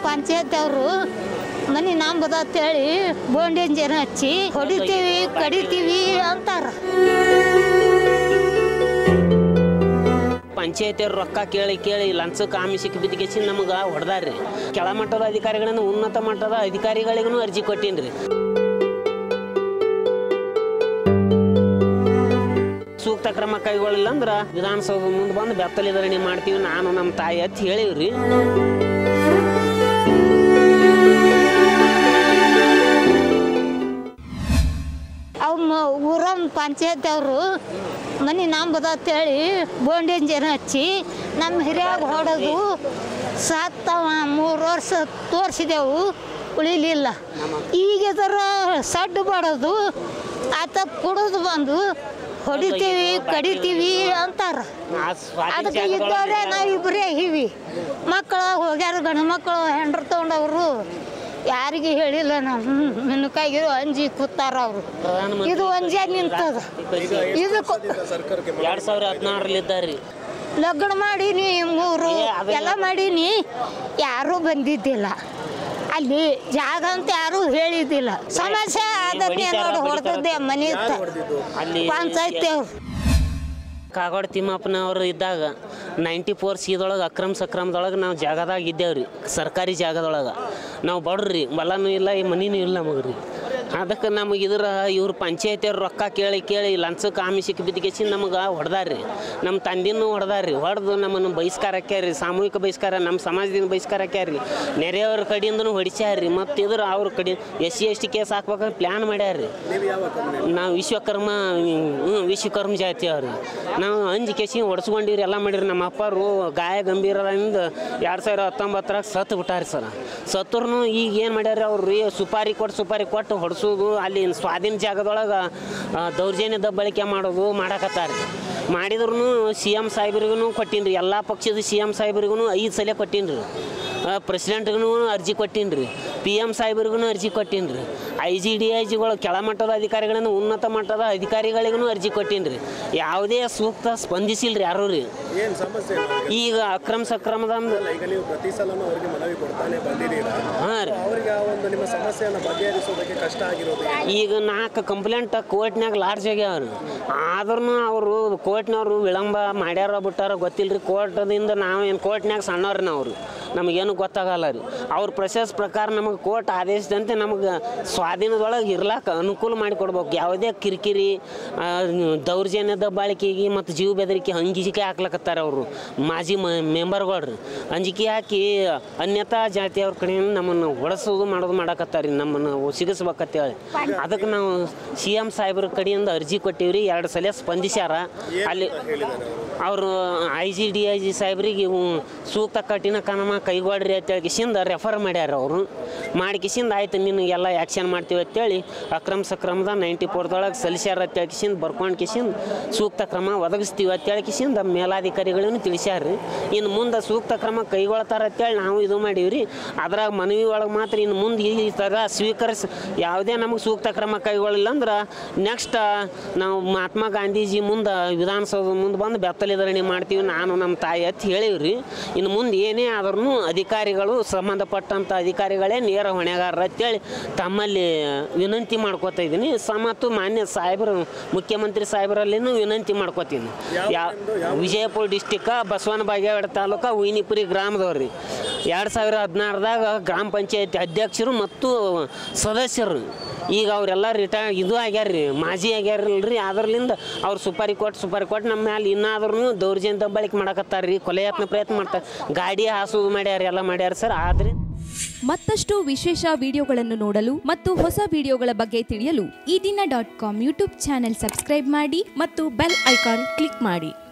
ಪಂಚಾಯತ್ ಅವರು ಮನೆ ನಂಬದ ಅಂತೇಳಿ ಬೋಂಡಿನ ಜನ ಹಚ್ಚಿ ಹೊಡಿತೀವಿ ಕಡಿತೀವಿ ಅಂತಾರ ಪಂಚಾಯತಿಯವ್ರು ರೊಕ್ಕ ಕೇಳಿ ಕೇಳಿ ಲಂಚಕ್ಕೆ ಆಮಿಷಕ್ಕೆ ಬಿದ್ದಿಗೆಸಿ ನಮಗೆ ಹೊಡೆದಾರ್ರಿ ಕೆಳಮಟ್ಟದ ಅಧಿಕಾರಿಗಳಿಂದ ಉನ್ನತ ಮಟ್ಟದ ಅಧಿಕಾರಿಗಳಿಗೂ ಅರ್ಜಿ ಕೊಟ್ಟೀನಿ ಸೂಕ್ತ ಕ್ರಮ ಕೈಗೊಳ್ಳಿಲ್ಲ ಅಂದ್ರೆ ವಿಧಾನಸೌಧ ಮುಂದೆ ಬಂದು ಬೆತ್ತಲಿ ಧರಣಿ ಮಾಡ್ತೀವಿ ನಾನು ನಮ್ಮ ತಾಯಿ ಹತ್ತಿ ಹೇಳಿವ್ರಿ ಅವ್ ಊರನ್ ಪಂಚಾಯತ್ ಅವರು ಮನೆ ನಂಬದ ಅಂತೇಳಿ ಬೋಂಡಿನ ಜನ ಹಚ್ಚಿ ನಮ್ಮ ಹಿರಿಯಾಗ ಹೊಡೆದು ಸತ್ತವ ಮೂರು ವರ್ಷ ತೋರಿಸಿದೆವು ಉಳಿಲಿಲ್ಲ ಈಗ ಇದರ ಸಡ್ಡು ಬಡೋದು ಆತ ಕುಡಿದು ಬಂದು ಹೊಡಿತೀವಿ ಕಡಿತೀವಿ ಅಂತಾರ ಅದಕ್ಕೆ ಇದ್ದವ್ರೆ ನಾವು ಇಬ್ಬರೇ ಹಿವಿ ಮಕ್ಕಳು ಹೋಗ್ಯಾರ ಗಂಡು ಮಕ್ಕಳು ಹೆಂಡ್ರು ತೊಗೊಂಡವರು ಯಾರಿಗೆ ಹೇಳಿಲ್ಲ ನಾವು ಮಿನ್ಕಾಗಿರೋ ಅಂಜಿ ಕೂತಾರ ಅವರು ಇದು ಒಂಜೆ ನಿಂತದ ಇದು ಎರಡ್ ಸಾವಿರ ಹದಿನಾರಲ್ಲಿದ್ದಾರ್ರಿ ಲಗ್ನ ಮಾಡೀನಿ ಮೂರು ಏ, ಅದೆಲ್ಲ- ಎಲ್ಲ ಮಾಡೀನಿ ಯಾರೂ ಬಂದಿದ್ದಿಲ್ಲ ಅಲ್ಲಿ ಜಾಗ ಅಂತ ಯಾರೂ ಹೇಳಿದ್ದಿಲ್ಲ ಸಮಸ್ಯೆ ಅದನ್ನೇ ಹೊಡಿತಾರ, ನೋಡಿ ಬಡಿತಾರ. ಹೊಡೆದದ್ದೆ ಮನೆ ಅಲ್ಲಿ ಪಂಚಾಯತಿ ಅವ್ರು ಕಾಗೋಡ್ ತಿಮ್ಮಪ್ಪನವರು ಇದ್ದಾಗ ನೈಂಟಿ ಫೋರ್ ಸಿದೊಳಗೆ ಅಕ್ರಮ ಸಕ್ರಮದೊಳಗೆ ನಾವು ಜಾಗದಾಗ ಇದ್ದೇವ್ರಿ ಸರ್ಕಾರಿ ಜಾಗದೊಳಗೆ ನಾವು ಬಡ್ರಿ ಹೊಲನೂ ಇಲ್ಲ ಈ ಮನಿನೂ ಇಲ್ಲ ನಮಗೆ ಅದಕ್ಕೆ ನಮಗೆ ಇದ್ರ ಇವ್ರು ಪಂಚಾಯತಿಯವ್ರು ರೊಕ್ಕ ಕೇಳಿ ಕೇಳಿ ಲಂಚಕ್ಕೆ ಆಮಿಷಕ್ಕೆ ಬಿದ್ದಿಗೆಸಿ ನಮಗೆ ಹೊಡೆದಾರ್ರಿ ನಮ್ಮ ತಂದಿನೂ ಹೊಡೆದಾರ್ರಿ ಹೊಡೆದು ನಮ್ಮನ್ನು ಬಹಿಷ್ಕಾರ ಹಾಕ್ಯಾರ್ರಿ ಸಾಮೂಹಿಕ ಬಹಿಷ್ಕಾರ ನಮ್ಮ ಸಮಾಜದಿಂದ ಬಹಿಷ್ಕಾರ ಹಾಕ್ಯಾರ್ರಿ ನೆರೆಯವ್ರ ಕಡೆಯಿಂದನೂ ಹೊಡಿಸ್ಯಾರ್ರಿ ಮತ್ತು ಇದ್ರ ಅವ್ರ ಕಡೆ S C S T case ಹಾಕ್ಬೇಕಂತ ಪ್ಲ್ಯಾನ್ ಮಾಡ್ಯಾರ್ರಿ ನಾವು ವಿಶ್ವಕರ್ಮ ಹ್ಞೂ ವಿಶ್ವಕರ್ಮ ಜಾತಿ ಅವ್ರಿ ನಾವು ಅಂಜಿ ಕೇಸಿ ಹೊಡ್ಸ್ಕೊಂಡಿವ್ರಿ ಎಲ್ಲ ಮಾಡಿರಿ ನಮ್ಮ ಅಪ್ಪರು ಗಾಯ ಗಂಭೀರದಿಂದ ಎರಡು ಸಾವಿರ ಹತ್ತೊಂಬತ್ತರಾಗ ಸತ್ತು ಬಿಟ್ಟಾರಿ ಸರ್ ಸತ್ತರ್ನು ಈಗ ಏನು ಮಾಡ್ಯಾರ ಅವ್ರು ರೀ ಸುಪಾರಿ ಕೊಟ್ಟು ಸುಪಾರಿ ಕೊಟ್ಟು ಹೊಡ್ಸೋದು ಅಲ್ಲಿ ಸ್ವಾಧೀನ ಜಾಗದೊಳಗೆ ಆ, ದೌರ್ಜನ್ಯ ದಬ್ಬಳಿಕೆ ಮಾಡೋದು ಮಾಡಕತ್ತಾರೆ ಮಾಡಿದ್ರು ಸಿ ಎಮ್ ಸಾಹೇಬ್ರಿಗೂ ಕೊಟ್ಟೀನಿ ಎಲ್ಲ ಪಕ್ಷದ ಸಿ ಎಮ್ ಸಾಹೇಬ್ರಿಗೂ ಐದು ಸಲ ಕೊಟ್ಟೀನಿ ರೀ ಪ್ರೆಸಿಡೆಂಟ್ಗೂ ಅರ್ಜಿ ಕೊಟ್ಟೀನಿ ರೀ ಪಿ ಎಮ್ ಸಾಹೇಬ್ರಿಗೂ ಅರ್ಜಿ ಕೊಟ್ಟೀನಿ ರೀ ಐ ಜಿ ಡಿ ಐ ಜಿಗಳು ಕೆಳಮಟ್ಟದ ಅಧಿಕಾರಿಗಳಿಂದ ಉನ್ನತ ಮಟ್ಟದ ಅಧಿಕಾರಿಗಳಿಗೂ ಅರ್ಜಿ ಕೊಟ್ಟೀನಿ ರೀ ಯಾವುದೇ ಸೂಕ್ತ ಸ್ಪಂದಿಸಿಲ್ಲ ರೀ ಯಾರೂ ರೀ ಏನ್ ಸಮಸ್ಯೆ ಏನು ಅವ್ರಿಗೆ? ಈಗ ಅಕ್ರಮ ಸಕ್ರಮದಂದು ಅಲ್ಲ, ಈಗ ನೀವು ಪ್ರತಿ ಸಲನೂ ಅವರಿಗೆ ಮನವಿ ಕೊಡ್ತಾನೆ ಬಂದಿದ್ದೀರಾ ಹಾಂ ರೀ ಅವರಿಗೆ ಆ ಒಂದು ನಿಮ್ಮ ಸಮಸ್ಯೆಯನ್ನು ಬಗೆಹರಿಸೋದಕ್ಕೆ ಕಷ್ಟ ಆಗಿರೋದು ಏನು? ಈಗ ನಾಲ್ಕು ಕಂಪ್ಲೇಂಟ್ ಕೋರ್ಟ್ನಾಗ ಲಾಡ್ಜ್ ಆಗ್ಯಾವ್ರಿ ಆದ್ರೂ ಅವರು ಕೋರ್ಟ್ನವರು ವಿಳಂಬ ಮಾಡ್ಯಾರ ಬಿಟ್ಟಾರ ಗೊತ್ತಿಲ್ಲ ರೀ ಕೋರ್ಟ್ದಿಂದ ನಾವೇನು ಕೋರ್ಟ್ನಾಗ ಸಣ್ಣವ್ರಿ ನಾವು ನಮಗೇನು ಗೊತ್ತಾಗಲ್ಲ ರೀ ಅವ್ರ ಪ್ರೊಸೆಸ್ ಪ್ರಕಾರ ನಮಗೆ ಕೋರ್ಟ್ ಆದೇಶದಂತೆ ನಮಗೆ ಸ್ವಾಧೀನದೊಳಗೆ ಇರ್ಲಾಕ ಅನುಕೂಲ ಮಾಡಿಕೊಡ್ಬೇಕು ಯಾವುದೇ ಕಿರಿಕಿರಿ ಆ, ದೌರ್ಜನ್ಯ ದಬ್ಬಾಳಿಕೆಗೆ ಮತ್ತು ಜೀವ ಬೆದರಿಕೆ ಅಂಜಿಕೆ ಹಾಕ್ಲಕತ್ತಾರ ಅವರು ಮಾಜಿ ಮೆಂಬರ್ಗಳ್ರಿ ಅಂಜಿಕೆ ಹಾಕಿ ಅನ್ಯತಾ ಜಾತಿಯವ್ರ ಕಡೆಯಿಂದ ನಮ್ಮನ್ನು ಹೊಡೆಸೋದು ಮಾಡೋದು ಮಾಡಕತ್ತಾರ ನಮ್ಮನ್ನು ಸಿಗಿಸ್ಬೇಕಂತೇಳಿ ಅದಕ್ಕೆ ನಾವು ಸಿ ಎಮ್ ಸಾಹೇಬ್ರ ಕಡೆಯಿಂದ ಅರ್ಜಿ ಕೊಟ್ಟಿವ್ರಿ ಎರಡು ಸಲ ಸ್ಪಂದಿಸ್ಯಾರ ಅಲ್ಲಿ ಅವರು I G D I G ಸಾಹೇಬ್ರಿಗೆ ಇವು ಸೂಕ್ತ ಕಠಿಣ ಕ್ರಮ ಕೈಗೊಳ್ರಿ ಅಂತೇಳಿ ಕಿಸಿಂದ ರೆಫರ್ ಮಾಡ್ಯಾರ ಅವರು ಮಾಡಿ ಕಿಸಿಂದ ಆಯ್ತು ನಿನಗೆಲ್ಲ ಆ್ಯಕ್ಷನ್ ಮಾಡ್ತೀವಿ ಅಂತೇಳಿ ಅಕ್ರಮ ಸಕ್ರಮದ ನೈಂಟಿ ಫೋರ್ದೊಳಗೆ ಸಲ್ಲಿಸ್ಯಾರ ಅಂತೇಳಿ ಕಿಸಿಂದ ಬರ್ಕೊಂಡು ಕಿಸಿಂದ ಸೂಕ್ತ ಕ್ರಮ ಒದಗಿಸ್ತೀವಿ ಅಂತೇಳಿ ಕಿಸಿಂದ ಮೇಲಾಧಿಕಾರಿಗಳನ್ನು ತಿಳಿಸ್ಯಾರ್ರಿ ಇನ್ನು ಮುಂದೆ ಸೂಕ್ತ ಕ್ರಮ ಕೈಗೊಳ್ತಾರ ಅಂತೇಳಿ ನಾವು ಇದು ಮಾಡೀವ್ರಿ ಅದ್ರಾಗ ಮನವಿ ಒಳಗೆ ಮಾತ್ರ ಇನ್ನು ಮುಂದೆ ಈ ಥರ ಸ್ವೀಕರಿಸಿ ಯಾವುದೇ ನಮಗೆ ಸೂಕ್ತ ಕ್ರಮ ಕೈಗೊಳ್ಳಿಲ್ಲ ಅಂದ್ರೆ ನೆಕ್ಸ್ಟ್ ನಾವು ಮಹಾತ್ಮ ಗಾಂಧೀಜಿ ಮುಂದೆ ವಿಧಾನಸೌಧ ಮುಂದೆ ಬಂದು ಬೆತ್ತಲೆ ಧರಣಿ ಮಾಡ್ತೀವಿ ನಾನು ನಮ್ಮ ತಾಯಿ ಹತ್ತಿ ಹೇಳಿವ್ರಿ ಇನ್ನು ಮುಂದೆ ಏನೇ ಆದ್ರೂ ಅಧಿಕಾರಿಗಳು ಸಂಬಂಧಪಟ್ಟಂಥ ಅಧಿಕಾರಿಗಳೇ ನೇರ ಹೊಣೆಗಾರರು ಅಂತೇಳಿ ತಮ್ಮಲ್ಲಿ ವಿನಂತಿ ಮಾಡ್ಕೋತಾ ಇದ್ದೀನಿ ಸ ಮತ್ತು ಮಾನ್ಯ ಸಾಹೇಬರು ಮುಖ್ಯಮಂತ್ರಿ ಸಾಹೇಬರಲ್ಲಿನೂ ವಿನಂತಿ ಮಾಡ್ಕೋತೀನಿ ಯಾ ವಿಜಯಪುರ ಡಿಸ್ಟಿಕ್ಕ ಬಸವನ ಬಾಗೇವಾಡಿ ತಾಲೂಕ ಉಯಿನಿಪುರಿ ಗ್ರಾಮದವ್ರಿ ಎರಡು ಸಾವಿರ ಹದಿನಾರದಾಗ ಗ್ರಾಮ ಪಂಚಾಯತಿ ಅಧ್ಯಕ್ಷರು ಮತ್ತು ಸದಸ್ಯರು ಈಗ ಅವರೆಲ್ಲ ರಿಟೈರ್ ಇದು ಆಗ್ಯಾರ್ರಿ ಮಾಜಿ ಆಗ್ಯಾರಲ್ರಿ ಅದರ್ಲಿಂದ ಅವ್ರು ಸುಪಾರಿ ಕೊಟ್ಟು ಸುಪಾರಿ ಕೊಟ್ಟು ನಮ್ಮ ಮ್ಯಾಲೆ ಇನ್ನಾದ್ರೂ ದೌರ್ಜನ್ಯ ದಬ್ಬಳಿಕೆ ಮಾಡಕತ್ತಾರ ರೀ ಕೊಲೆ ಯತ್ನ ಪ್ರಯತ್ನ ಮಾಡ್ತಾರೆ ಗಾಡಿ ಹಾಸೋದು ಮಾಡ್ಯಾರ ಎಲ್ಲ ಮಾಡ್ಯಾರ ಸರ್ ಆದ್ರೆ ಮತ್ತಷ್ಟು ವಿಶೇಷ ವಿಡಿಯೋಗಳನ್ನು ನೋಡಲು ಮತ್ತು ಹೊಸ ವಿಡಿಯೋಗಳ ಬಗ್ಗೆ ತಿಳಿಯಲು Ee Dina dot com YouTube channel subscribe ಮಾಡಿ ಮತ್ತು ಬೆಲ್ ಐಕಾನ್ ಕ್ಲಿಕ್ ಮಾಡಿ